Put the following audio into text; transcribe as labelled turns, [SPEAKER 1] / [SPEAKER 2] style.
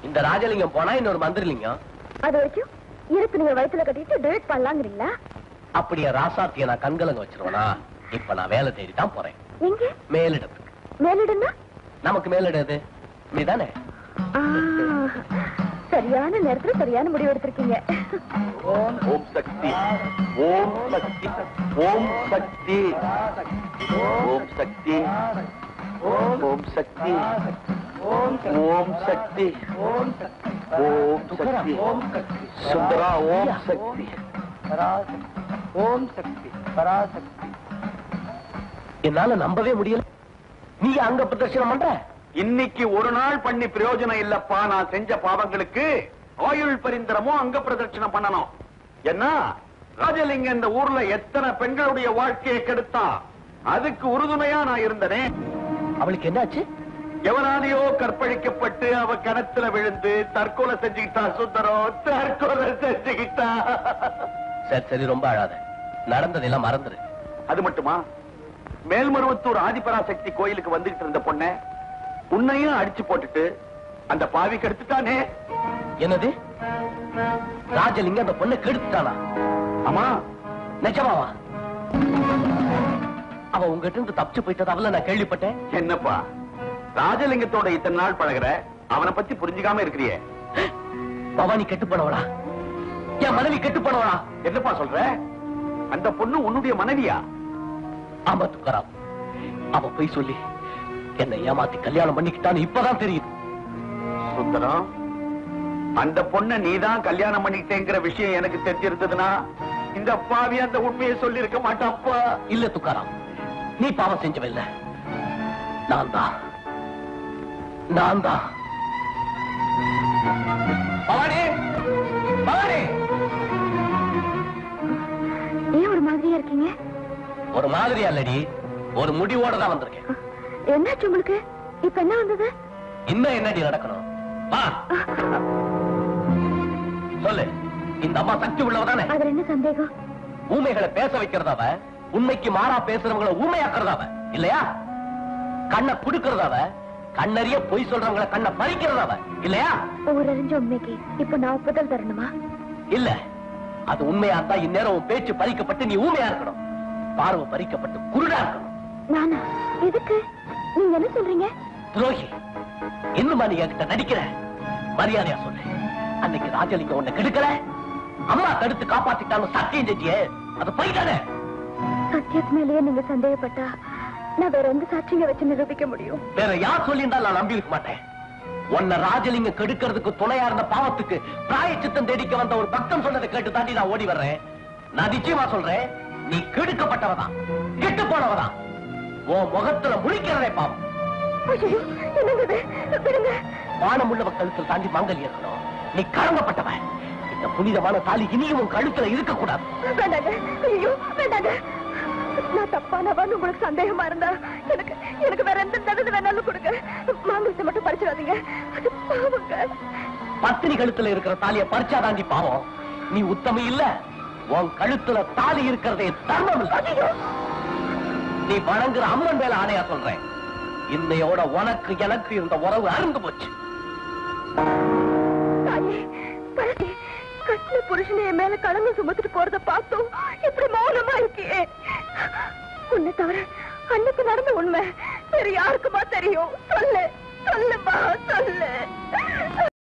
[SPEAKER 1] இந்த ராஜலிங்கம் போனா இன்னொரு மந்திரலிங்கம்
[SPEAKER 2] அது வரைக்கும் இருப்பு நீங்க வயித்துல கட்டிட்டு டிலேட் பண்ணலாங்கிறீங்களா
[SPEAKER 1] அப்படியே ராசாத்திய நான் கண்கலங்க வச்சிருவனா இப்ப நான் வேலை தேடி தான் போறேன்
[SPEAKER 2] எங்க
[SPEAKER 1] மேலிடத்துக்கு
[SPEAKER 2] மேலிடுன்னா
[SPEAKER 1] நமக்கு மேலிடம் எது நீதானே
[SPEAKER 2] ஆ, சரியான நேரத்துல சரியான முடிவு எடுத்திருக்கீங்க
[SPEAKER 3] ஓம் சக்தி ஓம் சக்தி ஓம் சக்தி ஓம் சக்தி ஓம் சக்தி ஓம் சக்தி ஓம் சக்தி சுந்தரா ஓம் சக்தி
[SPEAKER 4] ஓம் சக்தி பராசக்தி
[SPEAKER 1] என்னால நம்பவே முடியல நீ அங்க பிரதர்ஷனம் பண்ற
[SPEAKER 3] இன்னைக்கு ஒரு நாள் பண்ணி பிரயோஜனம் இல்லப்பா நான் செஞ்ச பாவங்களுக்கு ஆயுள் பரிந்தரமும் அங்க பிரதட்சணம் பண்ணணும் என்ன ராஜலிங்க இந்த ஊர்ல எத்தனை பெண்களுடைய வாழ்க்கையை கெடுத்தான் அதுக்கு உறுதுணையா நான் இருந்தனே
[SPEAKER 1] அவளுக்கு என்னாச்சு
[SPEAKER 3] எவனாலேயோ கற்பழிக்கப்பட்டு அவ கிணத்துல விழுந்து தற்கொலை செஞ்சுக்கிட்டா சுந்தரம் தற்கொலை செஞ்சுக்கிட்டா
[SPEAKER 1] சரி சரி ரொம்ப அழாத நடந்ததெல்லாம் மறந்துரு
[SPEAKER 3] அது மட்டுமா மேல்மருவத்தூர் ஆதிபராசக்தி கோயிலுக்கு வந்துகிட்டு இருந்த பொண்ண உன்னையும் அடிச்சு போட்டுட்டு அந்த பாவி கெடுத்துட்டானே
[SPEAKER 1] என்னது ராஜலிங்கம் அந்த பொண்ணை கெடுத்துட்டானா
[SPEAKER 3] ஆமா
[SPEAKER 1] நிஜமாவா அவ உங்ககிட்ட இருந்து தப்பிச்சு போயிட்டதாவில நான் கேள்விப்பட்டேன்
[SPEAKER 3] என்னப்பா ராஜலிங்கத்தோட இத்தனை நாள் பழகுற அவனை பத்தி புரிஞ்சுக்காம இருக்கிறியே
[SPEAKER 1] பவானி கெட்டு போனவளா என் மனைவி கெட்டு போனவளா
[SPEAKER 3] என்னப்பா சொல்ற அந்த பொண்ணு உன்னுடைய மனைவியா
[SPEAKER 1] ஆமா துக்காராம் அவ போய் சொல்லி என்னை ஏமாத்தி கல்யாணம் பண்ணிக்கிட்டான்னு இப்பதான் தெரியுது
[SPEAKER 3] சுந்தரம் அந்த பொண்ண நீதான் கல்யாணம் பண்ணிக்கிட்டேங்கிற விஷயம் எனக்கு தெரிஞ்சிருந்ததுன்னா இந்த பாவி அந்த உண்மையை சொல்லி இருக்க மாட்டாப்பா
[SPEAKER 1] இல்ல துக்காராம் நீ பாவம் செஞ்சவில்ல நான் தான் நான் தான் பவானி பவானி
[SPEAKER 2] ஏன் ஒரு மாதிரியா இருக்கீங்க
[SPEAKER 1] ஒரு மாதிரி அல்லடி ஒரு முடிவோட தான் வந்திருக்கேன்
[SPEAKER 2] என்னாச்சு உங்களுக்கு இப்ப என்ன வந்தது
[SPEAKER 1] இன்னும் என்னடி நடக்கணும் வா சொல்லு இந்த அம்மா சக்தி உள்ளவதானே
[SPEAKER 2] அதுல என்ன சந்தேகம்
[SPEAKER 1] ஊமைகளை பேச வைக்கிறதாவ உண்மைக்கு மாறா பேசுறவங்கள ஊமையாக்குறதாவ இல்லையா கண்ணை குடுக்கறதாவ கண்ணறிய பொய் சொல்றவங்கள கண்ணை பறிக்கிறதாவ இல்லையா
[SPEAKER 2] ஊரறிஞ்ச உண்மைக்கு இப்ப நான் ஒப்புதல் தரணுமா
[SPEAKER 1] இல்ல அது உண்மையா இருந்தா இந்நேரம் உன் பேச்சு பறிக்கப்பட்டு நீ ஊமையா இருக்கணும் பார்வை பறிக்கப்பட்டு குருடா இருக்கணும்
[SPEAKER 2] நானா எதுக்கு நீங்க என்ன சொல்றீங்க
[SPEAKER 1] துரோகி இன்னுமா நீ என்கிட்ட நடிக்கிற மரியாதையா சொல்லு அன்னைக்கு ராஜலிங்கம் உன்னை கெடுக்கல அம்மா தடுத்து காப்பாத்திட்டாலும் சத்தியம் செஞ்சியே அது போயிட்டானே
[SPEAKER 2] சத்தியத்து மேலேயே நீங்க சந்தேகப்பட்டா நான் வேற எந்த சாட்சிங்க வச்சு நிரூபிக்க முடியும்
[SPEAKER 1] வேற யார் சொல்லியிருந்தாலும் நான் நம்பி இருக்க மாட்டேன் உன்னை ராஜலிங்கம் கெடுக்கிறதுக்கு துணையா இருந்த பாவத்துக்கு பிராயச்சித்தம் தேடிக்க வந்த ஒரு பக்தன் சொன்னதை கேட்டு தாண்டி நான் ஓடி வர்றேன் நான் நிச்சயமா சொல்றேன் நீ கெடுக்கப்பட்டவதான் கெட்டு போனவதான் உன் முகத்துல முழிக்கிறதே பாவம்
[SPEAKER 2] ஐயோ என்னங்க இது? விடுங்க
[SPEAKER 1] வானம் உள்ளவ கழுத்துல தாண்டி மங்கல் இருக்கணும் நீ கலங்கப்பட்டவன் இந்த புனிதமான தாலி இனியும் உன் கழுத்துல இருக்கக்கூடாது
[SPEAKER 2] வேண்டாங்க ஐயோ வேண்டாங்க நான் தப்பானவான்னு உங்களுக்கு சந்தேகமா இருந்தா எனக்கு எனக்கு வேற எந்த தகுதி வேணாலும் கொடுங்க மாங்கலத்தை மட்டும் பறிச்சிடாதீங்க அது பாவங்க
[SPEAKER 1] பத்தினி கழுத்துல இருக்கிற தாலிய பறிச்சா தாண்டி பாவம் நீ உத்தமி இல்ல உன் கழுத்துல தாலி இருக்கிறதே தர்மம் இல்ல நீ வணங்குற அம்மன் மேல ஆணையா சொல்றேன் இன்னையோட உனக்கு எனக்கு இருந்த உறவு அருந்து போச்சு
[SPEAKER 2] தாயே பரதி கட்டின புருஷனை என் மேல கடந்து சுமத்துட்டு போறத பார்த்தோம் இப்படி மௌனமா இருக்கியே உன்னை தவிர அன்னைக்கு நடந்த உண்மை வேற யாருக்குமா தெரியும் சொல்லு சொல்லுமா சொல்லு